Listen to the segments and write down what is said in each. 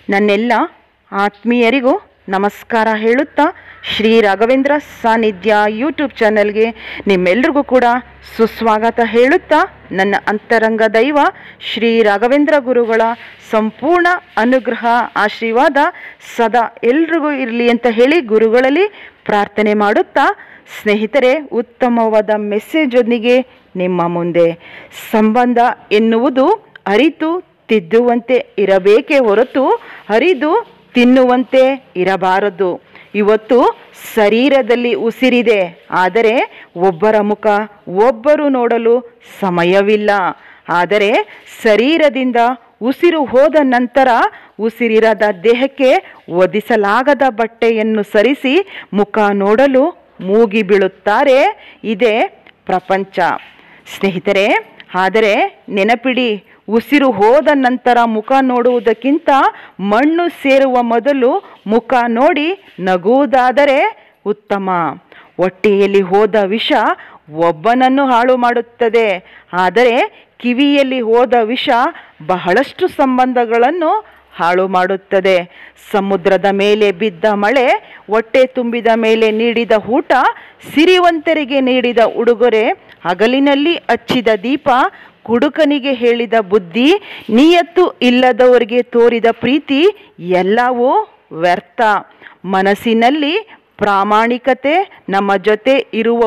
ನನ್ನೆಲ್ಲ ಆತ್ಮೀಯರಿಗೂ ನಮಸ್ಕಾರ ಹೇಳುತ್ತಾ ಶ್ರೀ ರಾಘವೇಂದ್ರ ಸಾನ್ನಿಧ್ಯ ಯೂಟ್ಯೂಬ್ ಚಾನಲ್ಗೆ ನಿಮ್ಮೆಲ್ರಿಗೂ ಕೂಡ ಸುಸ್ವಾಗತ ಹೇಳುತ್ತಾ ನನ್ನ ಅಂತರಂಗ ದೈವ ಶ್ರೀ ರಾಘವೇಂದ್ರ ಗುರುಗಳ ಸಂಪೂರ್ಣ ಅನುಗ್ರಹ ಆಶೀರ್ವಾದ ಸದಾ ಎಲ್ರಿಗೂ ಇರಲಿ ಅಂತ ಹೇಳಿ ಗುರುಗಳಲ್ಲಿ ಪ್ರಾರ್ಥನೆ ಮಾಡುತ್ತಾ ಸ್ನೇಹಿತರೆ ಉತ್ತಮವಾದ ಮೆಸೇಜೊಂದಿಗೆ ನಿಮ್ಮ ಮುಂದೆ ಸಂಬಂಧ ಎನ್ನುವುದು ಅರಿತು ತಿದ್ದುವಂತೆ ಇರಬೇಕೇ ಹೊರತು ಹರಿದು ತಿನ್ನುವಂತೆ ಇರಬಾರದು ಇವತ್ತು ಶರೀರದಲ್ಲಿ ಉಸಿರಿದೆ ಆದರೆ ಒಬ್ಬರ ಮುಖ ಒಬ್ಬರು ನೋಡಲು ಸಮಯವಿಲ್ಲ ಆದರೆ ಶರೀರದಿಂದ ಉಸಿರು ಹೋದ ನಂತರ ಉಸಿರಿರದ ದೇಹಕ್ಕೆ ಒದಿಸಲಾಗದ ಬಟ್ಟೆಯನ್ನು ಸರಿಸಿ ಮುಖ ನೋಡಲು ಮೂಗಿ ಬೀಳುತ್ತಾರೆ ಇದೇ ಪ್ರಪಂಚ ಸ್ನೇಹಿತರೆ ಆದರೆ ನೆನಪಿಡಿ ಉಸಿರು ಹೋದ ನಂತರ ಮುಖ ನೋಡುವುದಕ್ಕಿಂತ ಮಣ್ಣು ಸೇರುವ ಮೊದಲು ಮುಖ ನೋಡಿ ನಗುವುದಾದರೆ ಉತ್ತಮ ಹೊಟ್ಟೆಯಲ್ಲಿ ಹೋದ ವಿಷ ಒಬ್ಬನನ್ನು ಹಾಳು ಮಾಡುತ್ತದೆ ಆದರೆ ಕಿವಿಯಲ್ಲಿ ಹೋದ ವಿಷ ಬಹಳಷ್ಟು ಸಂಬಂಧಗಳನ್ನು ಹಾಳು ಮಾಡುತ್ತದೆ ಸಮುದ್ರದ ಮೇಲೆ ಬಿದ್ದ ಮಳೆ ಹೊಟ್ಟೆ ತುಂಬಿದ ಮೇಲೆ ನೀಡಿದ ಊಟ ಸಿರಿವಂತರಿಗೆ ನೀಡಿದ ಉಡುಗೊರೆ ಹಗಲಿನಲ್ಲಿ ಹಚ್ಚಿದ ದೀಪ ಕುಡುಕನಿಗೆ ಹೇಳಿದ ಬುದ್ಧಿ ನಿಯತ್ತು ಇಲ್ಲದವರಿಗೆ ತೋರಿದ ಪ್ರೀತಿ ಎಲ್ಲವೂ ವ್ಯರ್ಥ ಮನಸ್ಸಿನಲ್ಲಿ ಪ್ರಾಮಾಣಿಕತೆ ನಮ್ಮ ಜೊತೆ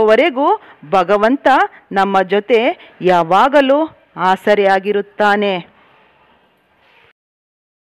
ಇರುವವರೆಗೂ ಭಗವಂತ ನಮ್ಮ ಜೊತೆ ಯಾವಾಗಲೂ ಆಸರೆಯಾಗಿರುತ್ತಾನೆ